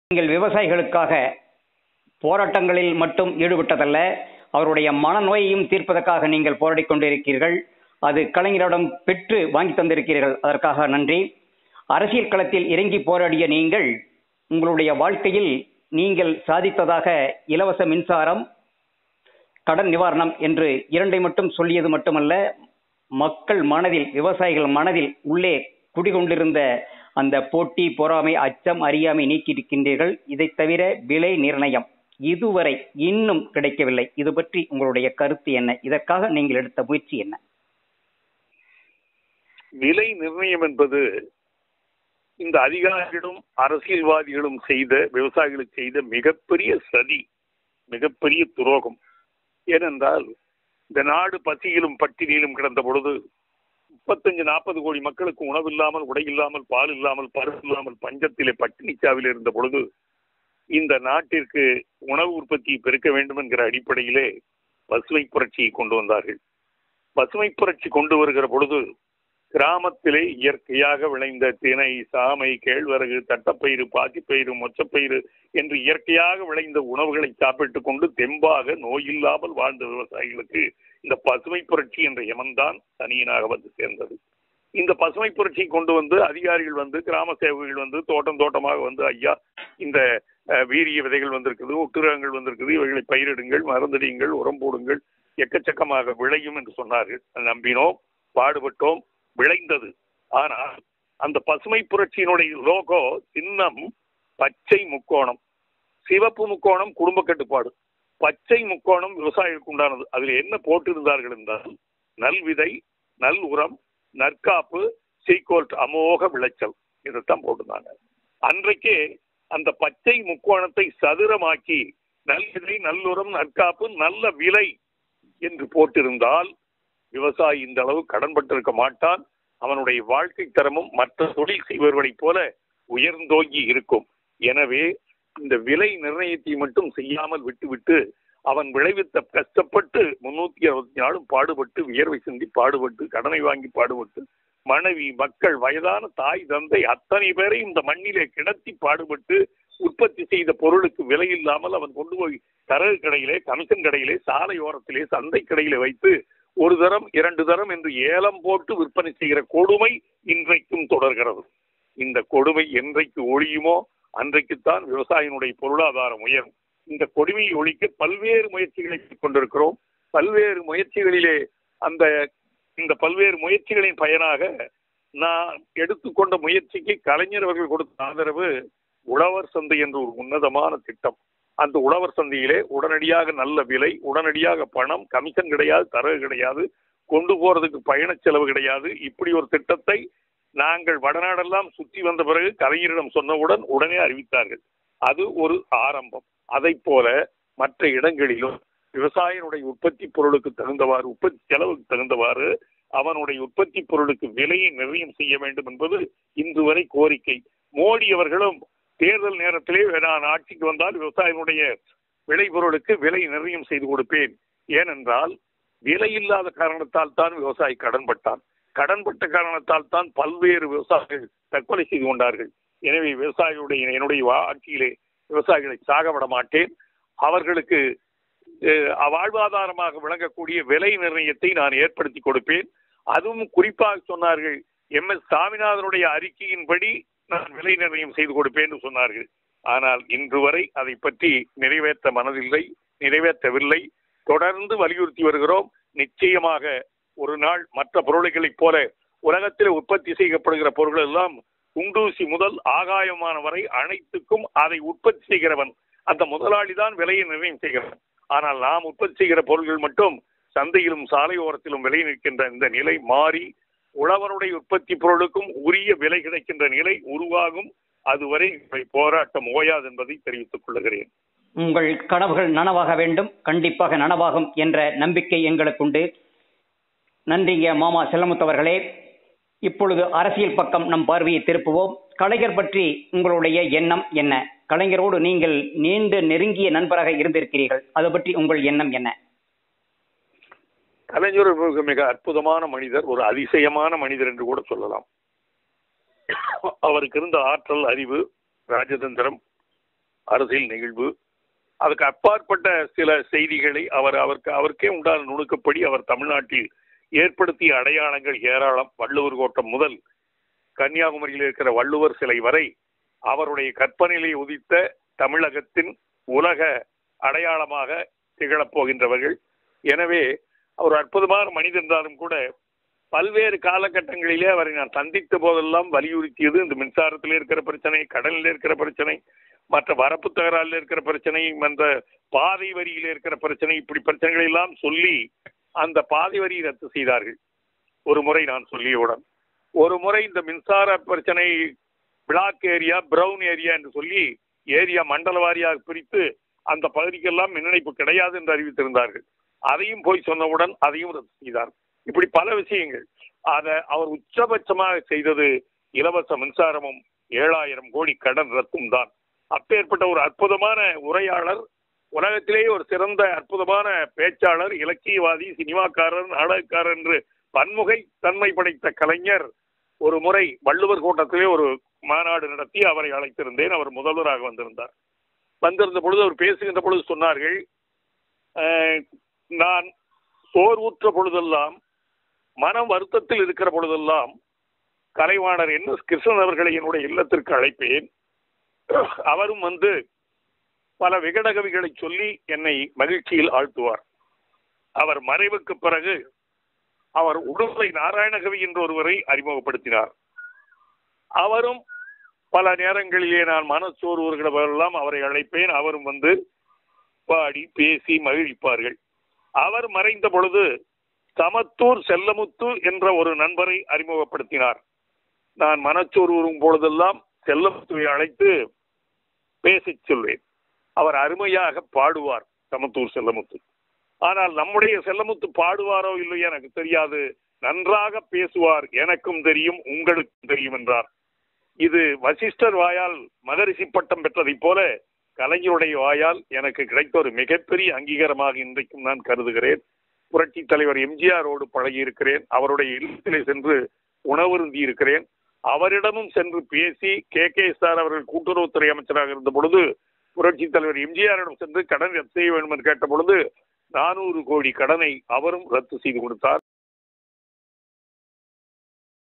நீங்கள் விவசாயிகளுக்காக போராட்டங்களில் மட்டும் ஈடுபட்டதல்ல அவருடைய மனநோயையும் தீர்ப்பதற்காக நீங்கள் போராடிக் கொண்டிருக்கிறீர்கள் அது கலைஞரிடம் பெற்று வாங்கி தந்திருக்கிறீர்கள் அதற்காக நன்றி அரசியல் களத்தில் இறங்கி போராடிய நீங்கள் உங்களுடைய வாழ்க்கையில் நீங்கள் சாதித்ததாக இலவச மின்சாரம் கடன் நிவாரணம் என்று இரண்டை மட்டும் சொல்லியது மட்டுமல்ல மக்கள் மனதில் விவசாயிகள் மனதில் உள்ளே குடிகொண்டிருந்த அந்த போட்டி பொறாமை அச்சம் அறியாமை நீக்கியிருக்கின்றீர்கள் இதை தவிர விலை நிர்ணயம் இதுவரை இன்னும் கிடைக்கவில்லை இது பற்றி உங்களுடைய கருத்து என்ன இதற்காக நீங்கள் எடுத்த முயற்சி என்ன விலை நிர்ணயம் என்பது இந்த அதிகாரிகளும் அரசியல்வாதிகளும் செய்த விவசாயிகளுக்கு செய்த மிகப்பெரிய சதி மிகப்பெரிய துரோகம் ஏனென்றால் இந்த நாடு பசியிலும் பட்டினியிலும் கிடந்த பொழுது முப்பத்தஞ்சு நாற்பது கோடி மக்களுக்கு உணவு இல்லாமல் உடை இல்லாமல் பால் இல்லாமல் பருப்பு இல்லாமல் பஞ்சத்திலே பட்டினிச்சாவில் இருந்த பொழுது இந்த நாட்டிற்கு உணவு உற்பத்தியை பெருக்க வேண்டும் என்கிற அடிப்படையிலே பசுமை புரட்சியை கொண்டு வந்தார்கள் பசுமை புரட்சி கொண்டு வருகிற பொழுது கிராமத்திலே இயற்கையாக விளைந்த திணை சாமை கேழ்வரகு தட்டப்பயிறு பாசிப்பயிறு மொச்சப்பயிறு என்று இயற்கையாக விளைந்த உணவுகளை சாப்பிட்டுக் கொண்டு தெம்பாக நோயில்லாமல் வாழ்ந்த விவசாயிகளுக்கு இந்த பசுமை புரட்சி என்ற யமன்தான் தனியனாக வந்து சேர்ந்தது இந்த பசுமை புரட்சி கொண்டு வந்து அதிகாரிகள் வந்து கிராம சேவகர்கள் வந்து தோட்டம் தோட்டமாக வந்து ஐயா இந்த அஹ், வீரிய விதைகள் வந்திருக்குது ஒட்டுரகங்கள் வந்திருக்குது இவைகளை பயிரிடுங்கள் மறந்துடியுங்கள் உரம் போடுங்கள் எக்கச்சக்கமாக விளையும் என்று சொன்னார்கள் நம்பினோம் பாடுபட்டோம் விளைந்தது ஆனால் அந்த பசுமை புரட்சியினுடைய லோகோ சின்னம் பச்சை முக்கோணம் சிவப்பு முக்கோணம் குடும்ப கட்டுப்பாடு பச்சை முக்கோணம் விவசாயிகளுக்கு உண்டானது அதில் என்ன போட்டிருந்தார்கள் என்றால் நல் விதை நல் உரம் நற்காப்பு சீக்கோல்ட் அமோக விளைச்சல் இதைத்தான் போட்டிருந்தாங்க அன்றைக்கே அந்த பச்சை முக்கோணத்தை சதுரமாக்கி நல் விதை நல்லுரம் நற்காப்பு நல்ல விலை என்று போட்டிருந்தால் விவசாயி இந்த அளவு கடன்பட்டிருக்க மாட்டான் அவனுடைய வாழ்க்கை தரமும் மற்ற தொழில் செய்பவர்களைப் போல உயர்ந்தோங்கி இருக்கும் எனவே இந்த விலை நிர்ணயத்தை மட்டும் செய்யாமல் விட்டுவிட்டு அவன் விளைவித்த கஷ்டப்பட்டு முன்னூத்தி அறுபத்தி நாலும் பாடுபட்டு வியர்வை சிந்தி பாடுபட்டு கடனை வாங்கி பாடுபட்டு மனைவி மக்கள் வயதான தாய் தந்தை அத்தனை பேரை இந்த மண்ணிலே கிடத்தி பாடுபட்டு உற்பத்தி செய்த பொருளுக்கு விலை இல்லாமல் அவன் கொண்டு போய் தரகு கடையிலே கமிஷன் கடையிலே சாலையோரத்திலே சந்தை கடையிலே வைத்து ஒரு தரம் இரண்டு தரம் என்று ஏலம் போட்டு விற்பனை செய்கிற கொடுமை இன்றைக்கும் தொடர்கிறது இந்த கொடுமை என்றைக்கு ஒழியுமோ அன்றைக்குத்தான் விவசாயினுடைய பொருளாதாரம் உயரும் இந்த கொடுமையை ஒழிக்க பல்வேறு முயற்சிகளை கொண்டிருக்கிறோம் பல்வேறு முயற்சிகளிலே அந்த இந்த பல்வேறு முயற்சிகளின் பயனாக நான் எடுத்துக்கொண்ட முயற்சிக்கு கலைஞர் அவர்கள் கொடுத்த ஆதரவு உழவர் சந்தை என்ற ஒரு உன்னதமான திட்டம் அந்த உழவர் சந்தையிலே உடனடியாக நல்ல விலை உடனடியாக பணம் கமிஷன் கிடையாது தரகு கிடையாது கொண்டு போறதுக்கு பயண செலவு கிடையாது இப்படி ஒரு திட்டத்தை நாங்கள் வடநாடெல்லாம் சுற்றி வந்த பிறகு கலைஞரிடம் சொன்னவுடன் உடனே அறிவித்தார்கள் அது ஒரு ஆரம்பம் அதை போல மற்ற இடங்களிலும் விவசாயினுடைய உற்பத்தி பொருளுக்கு தகுந்தவாறு உற்பத்தி செலவுக்கு தகுந்தவாறு அவனுடைய உற்பத்தி பொருளுக்கு விலையை நிர்ணயம் செய்ய வேண்டும் என்பது இன்று வரை கோரிக்கை மோடி அவர்களும் தேர்தல் நேரத்திலே நான் ஆட்சிக்கு வந்தால் விவசாயினுடைய விளைபொருளுக்கு விலை நிர்ணயம் செய்து கொடுப்பேன் ஏனென்றால் விலை இல்லாத காரணத்தால் தான் விவசாயி கடன்பட்டான் கடன்பட்ட காரணத்தால் தான் பல்வேறு விவசாயிகள் தற்கொலை செய்து கொண்டார்கள் எனவே விவசாயிகளுடைய என்னுடைய வா- ஆட்சியிலே விவசாயிகளை சாக விட மாட்டேன் அவர்களுக்கு அஹ், வாழ்வாதாரமாக விளங்கக்கூடிய விலை நிர்ணயத்தை நான் ஏற்படுத்தி கொடுப்பேன் அதுவும் குறிப்பாக சொன்னார்கள் எம் எஸ் சாமிநாதனுடைய அறிக்கையின்படி நான் விலை நிர்ணயம் செய்து கொடுப்பேன் என்று சொன்னார்கள் ஆனால் இன்று வரை அதை பற்றி நிறைவேற்ற மனதில்லை நிறைவேற்றவில்லை தொடர்ந்து வலியுறுத்தி வருகிறோம் நிச்சயமாக ஒரு நாள் மற்ற பொருள்களைப் போல உலகத்தில் உற்பத்தி செய்யப்படுகிற பொருட்கள் எல்லாம் குண்டூசி முதல் ஆகாயமான வரை அனைத்துக்கும் அதை உற்பத்தி செய்கிறவன் அந்த முதலாளி தான் விலையை நிர்ணயம் செய்கிறவன் ஆனால் நாம் உற்பத்தி செய்கிற பொருள்கள் மட்டும் சந்தையிலும் சாலையோரத்திலும் விலை நிற்கின்ற இந்த நிலை மாறி உழவனுடைய உற்பத்தி பொருளுக்கும் உரிய விலை கிடைக்கின்ற நிலை உருவாகும் அதுவரை இந்த போராட்டம் ஓயாது என்பதை தெரிவித்துக் கொள்கிறேன் உங்கள் கனவுகள் நனவாக வேண்டும் கண்டிப்பாக நனவாகும் என்ற நம்பிக்கை எங்களுக்கு உண்டு நன்றிங்க மாமா செல்லமுத்தவர்களே இப்பொழுது அரசியல் பக்கம் நம் பார்வையை திருப்புவோம் கலைஞர் பற்றி உங்களுடைய எண்ணம் என்ன கலைஞரோடு நீங்கள் நீண்ட நெருங்கிய நண்பராக இருந்திருக்கிறீர்கள் அது பற்றி உங்கள் எண்ணம் என்ன கலைஞர் மிக மிக அற்புதமான மனிதர் ஒரு அதிசயமான மனிதர் என்று கூட சொல்லலாம் அவருக்கு இருந்த ஆற்றல் அறிவு ராஜதந்திரம் அரசியல் நிகழ்வு அதுக்கு அப்பாற்பட்ட சில செய்திகளை அவர் அவருக்கு அவருக்கே உண்டான நுணுக்கப்படி அவர் தமிழ்நாட்டில் ஏற்படுத்திய அடையாளங்கள் ஏராளம் வள்ளுவர் கோட்டம் முதல் கன்னியாகுமரியில் இருக்கிற வள்ளுவர் சிலை வரை அவருடைய கற்பனையிலே உதித்த தமிழகத்தின் உலக அடையாளமாக திகழப் போகின்றவர்கள் எனவே அவர் அற்புதமான மனிதன் என்றாலும் கூட பல்வேறு காலகட்டங்களிலே அவரை நான் சந்தித்த போதெல்லாம் வலியுறுத்தியது இந்த மின்சாரத்தில் இருக்கிற பிரச்சனை கடலில் இருக்கிற பிரச்சனை மற்ற வரப்பு தகராறில் இருக்கிற பிரச்சனை அந்த பாதை வரியில் இருக்கிற பிரச்சனை இப்படி பிரச்சனைகளை எல்லாம் சொல்லி அந்த பாதை வரியை ரத்து செய்தார்கள் ஒரு முறை நான் சொல்லியவுடன் ஒரு முறை இந்த மின்சார பிரச்சனை பிளாக் ஏரியா பிரவுன் ஏரியா என்று சொல்லி ஏரியா மண்டல வாரியாக பிரித்து அந்த பகுதிக்கெல்லாம் மின் இணைப்பு கிடையாது என்று அறிவித்திருந்தார்கள் அதையும் போய் சொன்னவுடன் அதையும் ரத்து செய்தார் இப்படி பல விஷயங்கள் அதை அவர் உச்சபட்சமாக செய்தது இலவச மின்சாரமும் ஏழாயிரம் கோடி கடன் ரத்தும் தான் அப்பேற்பட்ட ஒரு அற்புதமான உரையாளர் உலகத்திலேயே ஒரு சிறந்த அற்புதமான பேச்சாளர் இலக்கியவாதி சினிமாக்காரர் நாடகக்காரர் என்று பன்முகை தன்மை படைத்த கலைஞர் ஒரு முறை வள்ளுவர் கூட்டத்திலே ஒரு மாநாடு நடத்தி அவரை அழைத்திருந்தேன் அவர் முதல்வராக வந்திருந்தார் வந்திருந்த பொழுது அவர் பேசுகின்ற பொழுது சொன்னார்கள் "அஹ், நான் சோர்வுற்ற பொழுதெல்லாம் மனம் வருத்தத்தில் இருக்கிற பொழுதெல்லாம் கலைவாணர் என் எஸ் கிருஷ்ணன் அவர்களை என்னுடைய இல்லத்திற்கு அழைப்பேன் அவரும் வந்து பல விகடகவிகளை சொல்லி என்னை மகிழ்ச்சியில் ஆழ்த்துவார் அவர் மறைவுக்கு பிறகு அவர் உடுமலை நாராயணகவி என்ற ஒருவரை அறிமுகப்படுத்தினார் அவரும் பல நேரங்களிலே நான் மனச்சோர்வுகிற போதெல்லாம் அவரை அழைப்பேன் அவரும் வந்து பாடி பேசி மகிழ்விப்பார்கள் அவர் மறைந்த பொழுது சமத்தூர் செல்லமுத்து என்ற ஒரு நண்பரை அறிமுகப்படுத்தினார் நான் மனச்சோர்வுறும் பொழுதெல்லாம் செல்லமுத்துவை அழைத்து பேசிச் சொல்வேன் அவர் அருமையாக பாடுவார் சமத்தூர் செல்லமுத்து ஆனால் நம்முடைய செல்லமுத்து பாடுவாரோ இல்லையோ எனக்கு தெரியாது நன்றாக பேசுவார் எனக்கும் தெரியும் உங்களுக்கும் தெரியும் என்றார் இது வசிஷ்டர் வாயால் மகரிஷி பட்டம் பெற்றதைப் போல கலைஞருடைய வாயால் எனக்கு கிடைத்த ஒரு மிகப்பெரிய அங்கீகாரமாக இன்றைக்கும் நான் கருதுகிறேன் புரட்சி தலைவர் எம்ஜிஆரோடு பழகி இருக்கிறேன் அவருடைய இல்லத்திலே சென்று உணவருந்தி இருக்கிறேன் அவரிடமும் சென்று பேசி கே கே சார் அவர்கள் கூட்டுறவுத்துறை அமைச்சராக இருந்த பொழுது புரட்சி தலைவர் எம்ஜிஆரிடம் சென்று கடன் ரத்து செய்ய வேண்டும் என்று கேட்ட பொழுது நானூறு கோடி கடனை அவரும் ரத்து செய்து கொடுத்தார்